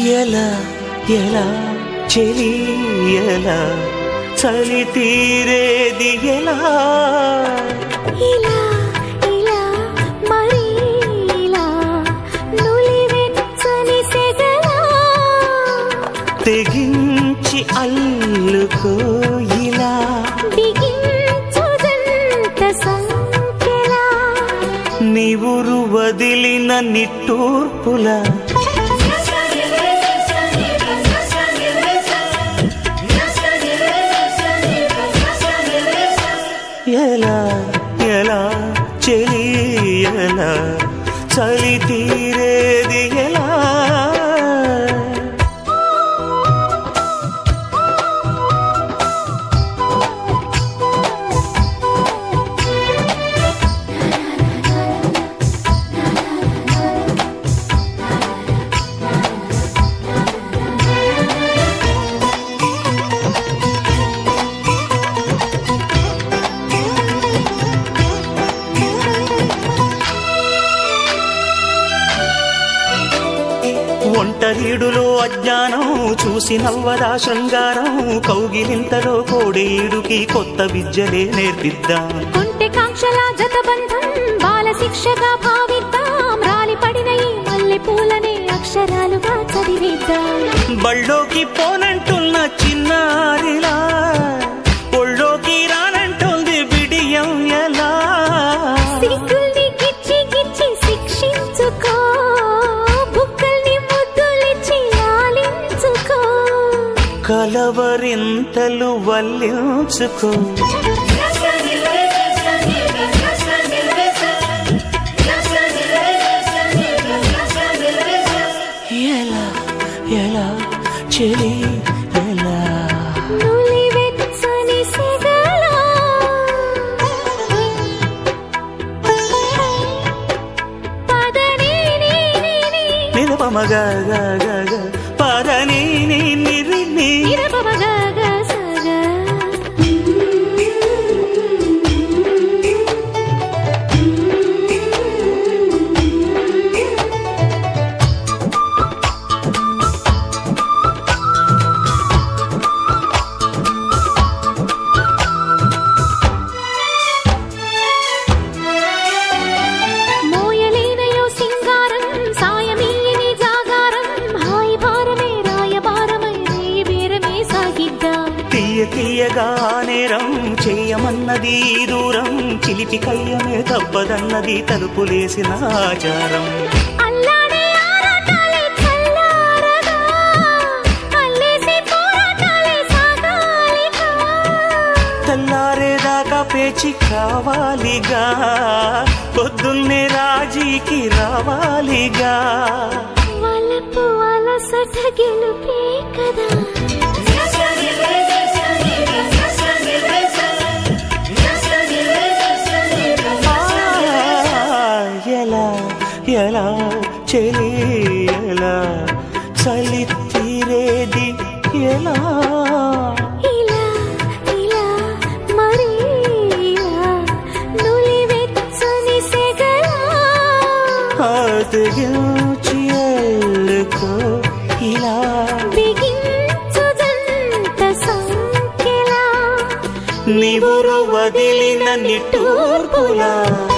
ఎలా ఎలా చెలి ఎలా చలి తీరేది ఎలా ఇలా ఇలా మరి ఇలా నులివెచ్చని సెగలా తెగించి అల్లుకో ఇలా బిగించుదంత సంఖ్యలా నీవురు వదిలిన నిట్టూర్పుల ఎలా ఎలా చెలి ఎలా చలి తీరేది ఎలా ఒంటరీడులో అజ్ఞానం చూసి నవ్వదా శృంగారం కౌగిలింతలో కోడేయుడికి కొత్త విద్యలే నేర్పిద్దాం కొంటె కాంక్షల జతబంధం బాల శిక్షగా భావిద్దాం రాలి పడిన ఈ మల్లె పూలనే అక్షరాలుగా చదివిద్దాం బళ్ళోకి పోనంటున్న చిన్నారిలా ఒళ్ళోకి రానంటుంది బిడియం ఎలా సిగ్గుల్ని గిచ్చి గిచ్చి శిక్షించుకో బుక్కల్ని ముద్దులిచ్చి లాలించుకో కలవరింతలు వల్లించుకో ఎలా ఎలా చెలి ఎలా నులివెచ్చని సెగలా పదని నీ నీ నీ నిలపమగా పదని నిరి నీ నిరపమగగ సగ మోయలేనయో సింగారం సాయమీయని జాగారం హాయి భారమే రాయబారమై రేయి బేరమే సాగిద్దాం తీయ తీయగా నేరం చేయమన్నది ఈ దూరం చిలిపి కయ్యమే తప్పదన్నది తలుపులేసిన ఆచారం అల్లాడే ఆరాటాలే చల్లారగా అల్లేసి పోరాటాలే సాగాలిగా తెల్లారేదాకా పేచి కావాలిగా పొద్దున్నే రాజీకి రావాలిగా వలపు అలసట గెలుపే కదా ఆ, ఎలా ఎలా చెలి ఎలా చలి తీరేది ఎలా ఇలా ఇలా మరి ఇలా నులివెచ్చని సెగలా తెగించి ఎల్లుకో ఇలా బిగించుదంత సంఖ్యలా నీవురు వదిలిన నిట్టూర్పులా